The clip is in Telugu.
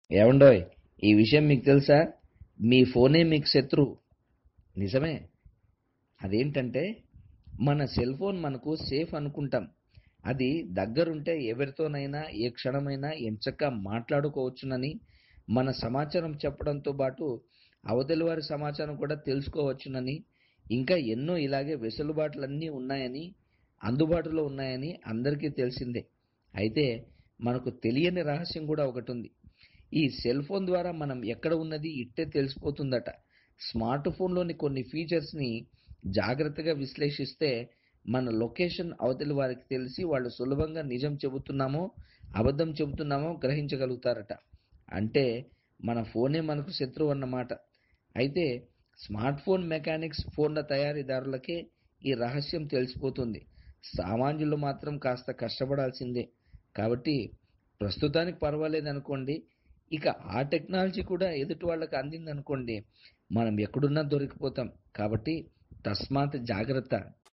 ఏమండోయ్ ఈ విషయం మీకు తెలుసా మీ ఫోనే మీకు శత్రువు నిజమే అదేంటంటే మన సెల్ ఫోన్ మనకు సేఫ్ అనుకుంటాం అది దగ్గరుంటే ఎవరితోనైనా ఏ క్షణమైనా ఎంచక్క మాట్లాడుకోవచ్చునని మన సమాచారం చెప్పడంతో పాటు అవతలి వారి సమాచారం కూడా తెలుసుకోవచ్చునని ఇంకా ఎన్నో ఇలాగే వెసులుబాట్లన్నీ ఉన్నాయని అందుబాటులో ఉన్నాయని అందరికీ తెలిసిందే అయితే మనకు తెలియని రహస్యం కూడా ఒకటి ఉంది ఈ సెల్ ఫోన్ ద్వారా మనం ఎక్కడ ఉన్నది ఇట్టే తెలిసిపోతుందట స్మార్ట్ ఫోన్లోని కొన్ని ఫీచర్స్ని జాగ్రత్తగా విశ్లేషిస్తే మన లొకేషన్ అవతలి వారికి తెలిసి వాళ్ళు సులభంగా నిజం చెబుతున్నామో అబద్ధం చెబుతున్నామో గ్రహించగలుగుతారట అంటే మన ఫోనే మనకు శత్రువు అన్నమాట అయితే స్మార్ట్ ఫోన్ మెకానిక్స్ ఫోన్ల తయారీదారులకే ఈ రహస్యం తెలిసిపోతుంది సామాన్యులు మాత్రం కాస్త కష్టపడాల్సిందే కాబట్టి ప్రస్తుతానికి పర్వాలేదు అనుకోండి ఇక ఆ టెక్నాలజీ కూడా ఎదుటి వాళ్ళకి అందింది అనుకోండి మనం ఎక్కడున్నా దొరికిపోతాం కాబట్టి తస్మాత్ జాగ్రత్త